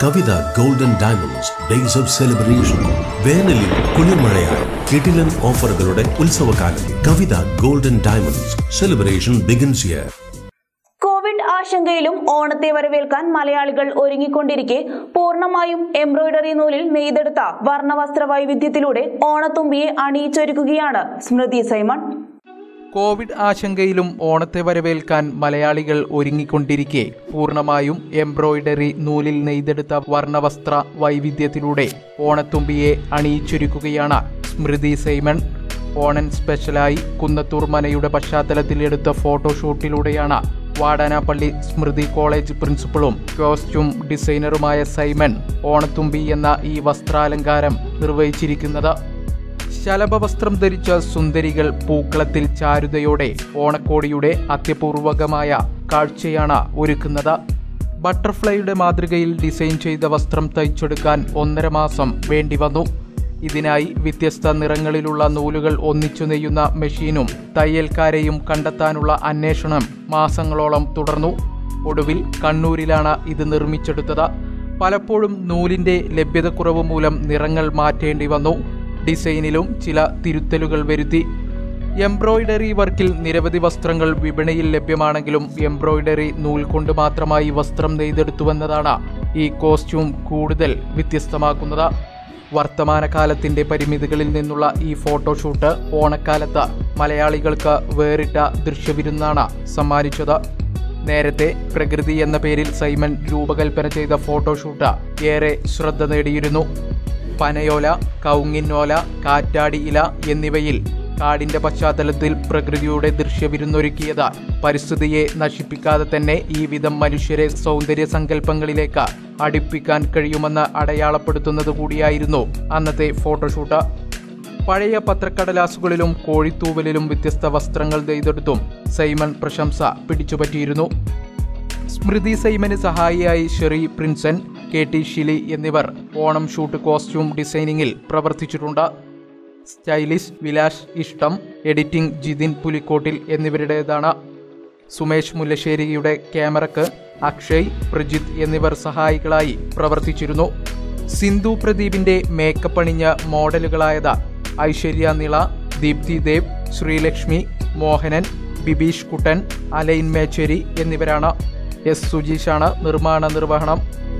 Kavitha golden diamonds days of celebration വേനലിൽ കുളിർമഴയായി കിടിലൻ ഓഫറുകളുടെ ഉത്സവകാലം Kavitha golden diamonds celebration begins here Covid ആശങ്കയിലും ഓണത്തെ വരവേൽക്കാൻ മലയാളികൾ ഒരുങ്ങിക്കൊണ്ടിരിക്കെ പൂർണ്ണമായും എംബ്രോയിഡറി നൂലിൽ നെയ്തെടുത്ത വർണ്ണവസ്ത്ര വൈവിധ്യത്തിലൂടെ ഓണത്തുമ്പിയെ അണിയിച്ചൊരുക്കുകയാണ് സ്മൃതി സൈമൺ കോവിഡ് ആശങ്കയിലും ഓണത്തെ വരവേൽക്കാൻ മലയാളികൾ ഒരുങ്ങിക്കൊണ്ടിരിക്കെ പൂർണ്ണമായും എംബ്രോയിഡറി നൂലിൽ നെയ്തെടുത്ത വർണ്ണവസ്ത്ര വൈവിധ്യത്തിലൂടെ ഓണത്തുമ്പിയെ അണിയിച്ചൊരുക്കുകയാണ് സ്മൃതി സൈമൺ ഓണൻ സ്പെഷ്യലായി കുന്നത്തൂർ മനയുടെ പശ്ചാത്തലത്തിൽ എടുത്ത ഫോട്ടോഷൂട്ടിലൂടെയാണ് വാടാനാപ്പള്ളി സ്മൃതി കോളേജ് പ്രിൻസിപ്പളും കോസ്റ്റ്യൂം ഡിസൈനറുമായ സൈമൺ ഓണത്തുമ്പി എന്ന ഈ വസ്ത്രാലങ്കാരം നിർവഹിച്ചിരിക്കുന്നത് ശലഭവസ്ത്രം ധരിച്ച സുന്ദരികൾ പൂക്കളത്തിൽ ചാരുതയോടെ ഓണക്കോടിയുടെ അത്യപൂർവകമായ കാഴ്ചയാണ് ഒരുക്കുന്നത് ബട്ടർഫ്ലൈയുടെ മാതൃകയിൽ ഡിസൈൻ ചെയ്ത വസ്ത്രം തയ്ച്ചെടുക്കാൻ ഒന്നര മാസം വേണ്ടിവന്നു ഇതിനായി വ്യത്യസ്ത നിറങ്ങളിലുള്ള നൂലുകൾ ഒന്നിച്ചു നെയ്യുന്ന മെഷീനും തയ്യൽക്കാരെയും കണ്ടെത്താനുള്ള അന്വേഷണം മാസങ്ങളോളം തുടർന്നു ഒടുവിൽ കണ്ണൂരിലാണ് ഇത് നിർമ്മിച്ചെടുത്തത് പലപ്പോഴും നൂലിന്റെ ലഭ്യതക്കുറവ് മൂലം നിറങ്ങൾ മാറ്റേണ്ടി വന്നു ഡിസൈനിലും ചില തിരുത്തലുകൾ വരുത്തി എംബ്രോയിഡറി വർക്കിൽ നിരവധി വസ്ത്രങ്ങൾ വിപണിയിൽ ലഭ്യമാണെങ്കിലും എംബ്രോയിഡറി നൂൽ കൊണ്ട് മാത്രമായി വസ്ത്രം നെയ്തെടുത്തുവെന്നതാണ് ഈ കോസ്റ്റ്യൂം കൂടുതൽ വ്യത്യസ്തമാക്കുന്നത് വർത്തമാനകാലത്തിന്റെ പരിമിതികളിൽ നിന്നുള്ള ഈ ഫോട്ടോഷൂട്ട് ഓണക്കാലത്ത് മലയാളികൾക്ക് വേറിട്ട ദൃശ്യവിരുന്നാണ് സമ്മാനിച്ചത് നേരത്തെ പ്രകൃതി എന്ന പേരിൽ സൈമൺ രൂപകൽപ്പന ചെയ്ത ഫോട്ടോഷൂട്ട് ഏറെ ശ്രദ്ധ നേടിയിരുന്നു പനയോല കൗങ്ങിന്നോല കാറ്റാടി ഇല എന്നിവയിൽ കാടിന്റെ പശ്ചാത്തലത്തിൽ പ്രകൃതിയുടെ ദൃശ്യവിരുന്നൊരുക്കിയത് പരിസ്ഥിതിയെ നശിപ്പിക്കാതെ തന്നെ ഈ വിധം മനുഷ്യരെ സൗന്ദര്യ സങ്കല്പങ്ങളിലേക്ക് അടുപ്പിക്കാൻ കഴിയുമെന്ന് അടയാളപ്പെടുത്തുന്നത് കൂടിയായിരുന്നു അന്നത്തെ ഫോട്ടോഷൂട്ട് പഴയ പത്രക്കടലാസുകളിലും കോഴിത്തൂവലിലും വ്യത്യസ്ത വസ്ത്രങ്ങൾ നെയ്തെടുത്തും സൈമൺ പ്രശംസ പിടിച്ചുപറ്റിയിരുന്നു സ്മൃതി സൈമന് സഹായിയായി ഷെറി പ്രിൻസൻ കെ ടി ഷിലി എന്നിവർ ഓണം ഷൂട്ട് കോസ്റ്റ്യൂം ഡിസൈനിങ്ങിൽ പ്രവർത്തിച്ചിട്ടുണ്ട് സ്റ്റൈലിസ്റ്റ് വിലാസ് ഇഷ്ടം എഡിറ്റിംഗ് ജിതിൻ പുലിക്കോട്ടിൽ എന്നിവരുടേതാണ് സുമേഷ് മുല്ലശ്ശേരിയുടെ ക്യാമറക്ക് അക്ഷയ് പ്രജിത്ത് എന്നിവർ സഹായികളായി പ്രവർത്തിച്ചിരുന്നു സിന്ധു പ്രദീപിന്റെ മേക്കപ്പ് അണിഞ്ഞ മോഡലുകളായത് ഐശ്വര്യ നിള ദീപ്തി ദേവ് ശ്രീലക്ഷ്മി മോഹനൻ ബിബീഷ് കുട്ടൻ അലൈൻ മേച്ചേരി എന്നിവരാണ് എസ് സുജീഷാണ് നിർമ്മാണ നിർവഹണം